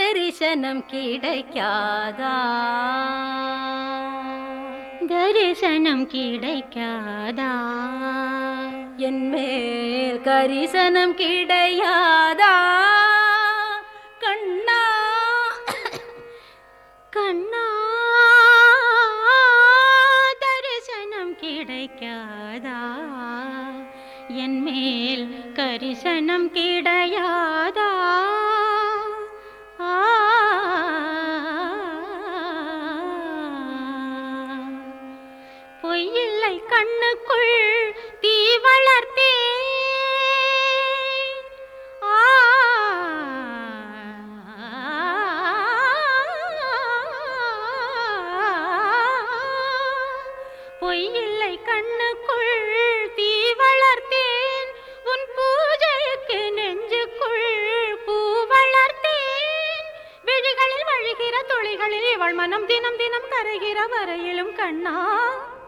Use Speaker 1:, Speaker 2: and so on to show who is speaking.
Speaker 1: தரிசனம் கிடைக்காதா
Speaker 2: தரிசனம் கிடைக்காதா
Speaker 1: என் மேல் கரிசனம் கிடையாதா கண்ணா
Speaker 2: கண்ணா தரிசனம் கிடைக்காதா என் மேல் கரிசனம் கிடையாதா ஆ. பொய்யில்லை கண்ணுக்குள் தீ வளர்த்தேன் ஆ. பொய்யில்லை கண்ணுக்குள் தீ வளர்த்தேன் உன் பூஜைக்கு நெஞ்சுக்குள் பூ வளர்த்தேன் விழிகளில் வழிகிற துளிகளில் இவள் மனம் தினம் தினம் கரைகிற வரையிலும் கண்ணா